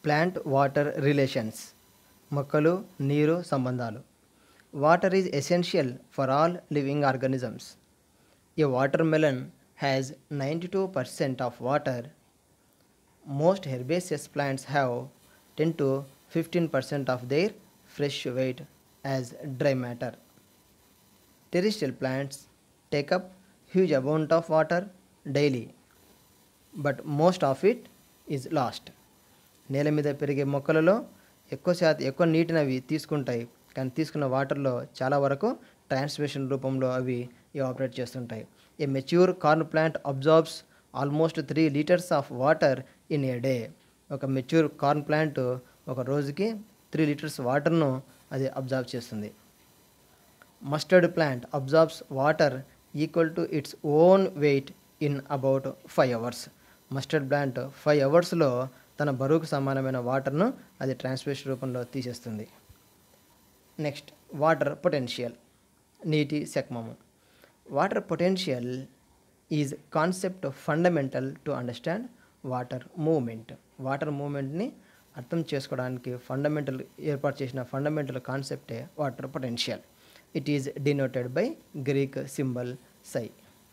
Plant water relations మొక్కలు నీరు సంబంధాలు water is essential for all living organisms a water melon has ninety two percent of water most herbaceous plants have 10 to 15 percent of their fresh weight as dry matter. Terrestrial plants take up huge amount of water daily, but most of it is lost. నేల మీద పెరిగే మొక్కలలో ఎక్కువ శాతం ఎక్కువ నీటిని అవి తీసుకుంటాయి కానీ తీసుకున్న వాటర్లో చాలా వరకు ట్రాన్స్మిషన్ రూపంలో అవి ఆపరేట్ చేస్తుంటాయి a mature corn plant absorbs almost three litres of water in a day ఒక మెచ్యూర్ కార్న్ ప్లాంట్ ఒక రోజుకి త్రీ లీటర్స్ వాటర్ను అది అబ్జార్బ్ చేస్తుంది mustard plant absorbs water equal to its own weight in about five hours mustard plant five అవర్స్లో తన బరువుకు సమానమైన వాటర్ను అది ట్రాన్స్మిషన్ రూపంలో తీసేస్తుంది నెక్స్ట్ వాటర్ పొటెన్షియల్ నీటి శక్మము water potential is concept fundamental to understand water movement water మూమెంట్ని అర్థం చేసుకోవడానికి ఫండమెంటల్ ఏర్పాటు చేసిన ఫండమెంటల్ కాన్సెప్టే water potential it is denoted by Greek symbol psi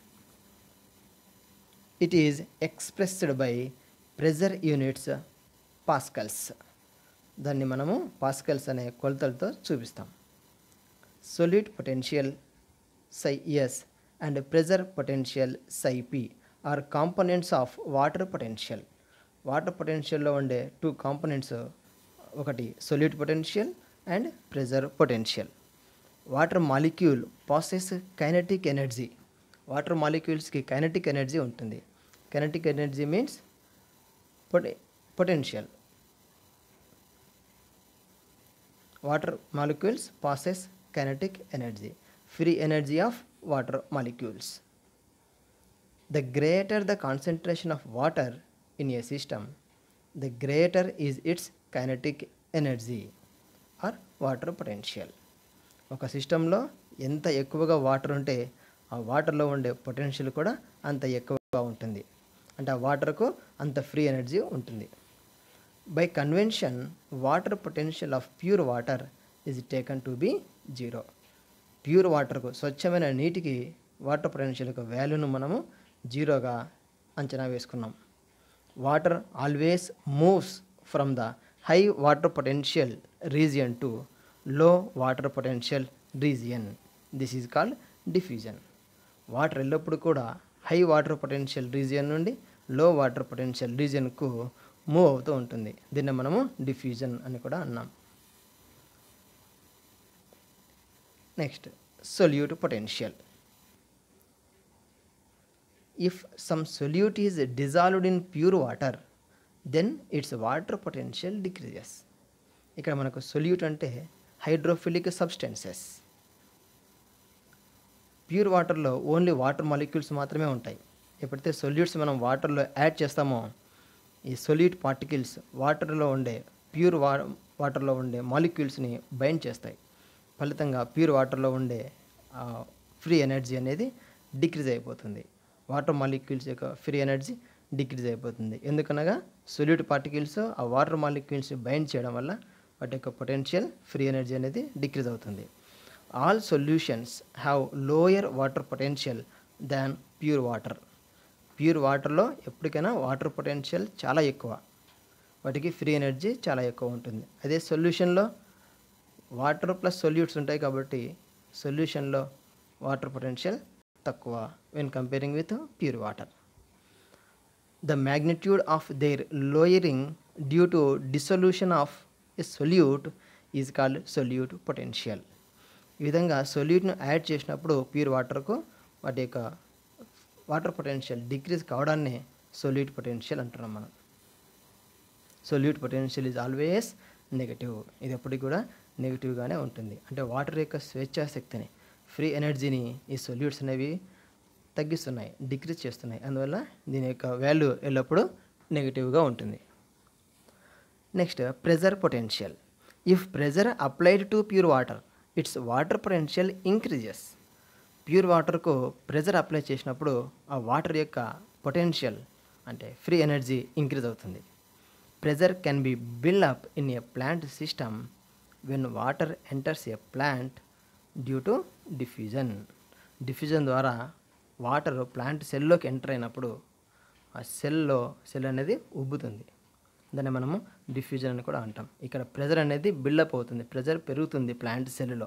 it is expressed by pressure units pascals దాన్ని మనము పాస్కల్స్ అనే కొలతలతో చూపిస్తాం solute potential psi s and pressure potential psi p are components of water potential water పొటెన్షియల్లో ఉండే two components ఒకటి solute potential and pressure potential water molecule passes kinetic energy వాటర్ మాలిక్యూల్స్కి కైనటిక్ ఎనర్జీ ఉంటుంది కైనటిక్ ఎనర్జీ మీన్స్ పొటె potential water molecules passes kinetic energy free energy of water molecules. The greater the concentration of water in a system, the greater is its kinetic energy or water potential. ఒక సిస్టంలో ఎంత ఎక్కువగా water ఉంటే ఆ వాటర్లో ఉండే potential కూడా అంత ఎక్కువగా ఉంటుంది అంటే ఆ వాటర్కు అంత ఫ్రీ ఎనర్జీ ఉంటుంది by convention water potential of pure water is taken to be zero pure వాటర్కు స్వచ్ఛమైన నీటికి వాటర్ పొటెన్షియల్ యొక్క వాల్యూను మనము జీరోగా అంచనా వేసుకున్నాం water always moves from the high water potential region to low water potential region this is called diffusion water ఎల్లప్పుడూ కూడా హై వాటర్ పొటెన్షియల్ రీజియన్ నుండి లో వాటర్ పొటెన్షియల్ రీజియన్కు మూవ్ అవుతూ ఉంటుంది దీన్ని మనము డిఫ్యూజన్ అని కూడా అన్నాం next solute potential if some solute is dissolved in pure water then its water potential decreases ఇక్కడ మనకు సొల్యూట్ అంటే హైడ్రోఫిలిక్ సబ్స్టెన్సెస్ ప్యూర్ వాటర్లో ఓన్లీ వాటర్ మాలిక్యూల్స్ మాత్రమే ఉంటాయి ఎప్పుడైతే సొల్యూట్స్ మనం వాటర్లో యాడ్ చేస్తామో ఈ సొల్యూట్ పార్టికల్స్ వాటర్లో ఉండే ప్యూర్ వా వాటర్లో ఉండే మాలిక్యూల్స్ని బైండ్ చేస్తాయి ఫలితంగా ప్యూర్ వాటర్లో ఉండే ఫ్రీ ఎనర్జీ అనేది డిక్రీజ్ అయిపోతుంది వాటర్ మాలిక్యూల్స్ యొక్క ఫ్రీ ఎనర్జీ డిక్రీజ్ అయిపోతుంది ఎందుకనగా సొల్యూట్ పార్టికల్స్ ఆ వాటర్ మాలిక్యూల్స్ బైండ్ చేయడం వల్ల వాటి యొక్క పొటెన్షియల్ ఫ్రీ ఎనర్జీ అనేది డిక్రీజ్ అవుతుంది all solutions have lower water potential than pure water pure వాటర్లో ఎప్పటికైనా వాటర్ పొటెన్షియల్ చాలా ఎక్కువ వాటికి ఫ్రీ ఎనర్జీ చాలా ఎక్కువ ఉంటుంది అదే సొల్యూషన్లో వాటర్ ప్లస్ సొల్యూట్స్ ఉంటాయి కాబట్టి సొల్యూషన్లో వాటర్ పొటెన్షియల్ తక్కువ when comparing with pure water the magnitude of their lowering due to dissolution of a solute is called solute potential ఈ విధంగా సొల్యూట్ను యాడ్ చేసినప్పుడు ప్యూర్ వాటర్కు వాటి యొక్క వాటర్ పొటెన్షియల్ డిక్రీజ్ కావడాన్ని సొల్యూట్ పొటెన్షియల్ అంటున్నాం మనం solute potential is always negative ఇది ఎప్పటికి కూడా నెగిటివ్గానే ఉంటుంది అంటే వాటర్ యొక్క స్వేచ్ఛా శక్తిని ఫ్రీ ఎనర్జీని ఈ సొల్యూట్స్ అనేవి తగ్గిస్తున్నాయి డిక్రీజ్ చేస్తున్నాయి అందువల్ల దీని యొక్క వాల్యూ ఎల్లప్పుడూ నెగిటివ్గా ఉంటుంది next pressure potential if pressure applied to pure water its water potential increases pure వాటర్కు ప్రెజర్ అప్లై చేసినప్పుడు ఆ వాటర్ యొక్క పొటెన్షియల్ అంటే ఫ్రీ ఎనర్జీ ఇంక్రీజ్ అవుతుంది pressure can be built up in a plant system when water enters a plant due to diffusion diffusion ద్వారా water plant సెల్లోకి enter అయినప్పుడు ఆ సెల్లో సెల్ అనేది ఉబ్బుతుంది దాన్ని మనము డిఫ్యూజన్ అని కూడా అంటాం ఇక్కడ ప్రెజర్ అనేది బిల్డప్ అవుతుంది ప్రెజర్ పెరుగుతుంది ప్లాంట్ సెల్లో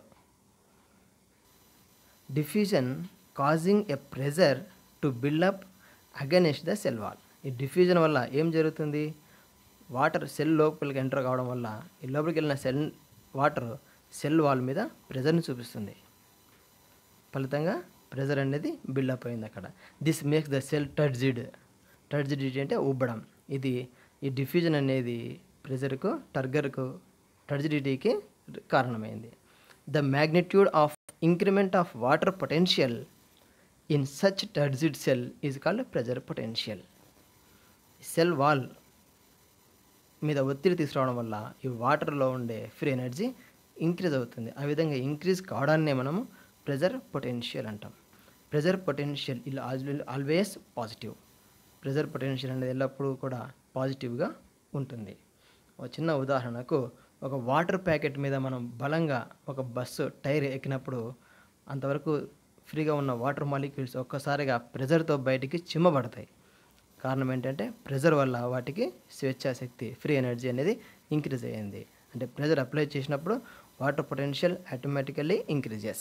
diffusion causing a pressure to build up against the cell wall ఈ డిఫ్యూజన్ వల్ల ఏం జరుగుతుంది వాటర్ సెల్ లోపలికి ఎంటర్ కావడం వల్ల ఈ లోపలికి వెళ్ళిన సెల్ వాటర్ సెల్ వాల్ మీద ప్రెజర్ని చూపిస్తుంది ఫలితంగా ప్రెజర్ అనేది బిల్డప్ అయింది అక్కడ this makes the cell turgid turgidity అంటే ఉబ్బడం ఇది ఈ డిఫ్యూజన్ అనేది ప్రెజర్కు టర్గర్కు టర్జిడిటీకి కారణమైంది the magnitude of increment of water potential in such turgid cell is called pressure potential cell wall మీద ఒత్తిడి తీసుకురావడం వల్ల ఈ వాటర్లో ఉండే ఫ్రీ ఎనర్జీ ఇంక్రీజ్ అవుతుంది ఆ విధంగా ఇంక్రీజ్ కావడాన్నే మనము ప్రెజర్ పొటెన్షియల్ అంటాం ప్రెజర్ పొటెన్షియల్ ఇలా ఆల్వేస్ పాజిటివ్ ప్రెజర్ పొటెన్షియల్ అనేది ఎల్లప్పుడూ కూడా పాజిటివ్గా ఉంటుంది ఒక చిన్న ఉదాహరణకు ఒక వాటర్ ప్యాకెట్ మీద మనం బలంగా ఒక బస్సు టైర్ ఎక్కినప్పుడు అంతవరకు ఫ్రీగా ఉన్న వాటర్ మాలిక్యూల్స్ ఒక్కసారిగా ప్రెజర్తో బయటికి చిమ్మబడతాయి కారణం ఏంటంటే ప్రెజర్ వల్ల వాటికి స్వేచ్ఛాశక్తి ఫ్రీ ఎనర్జీ అనేది ఇంక్రీజ్ అయ్యింది అంటే ప్రెజర్ అప్లై చేసినప్పుడు water potential automatically increases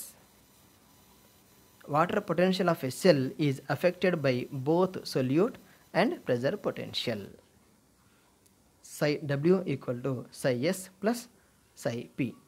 water potential of a cell is affected by both solute and pressure potential psi w equal to psi s plus psi p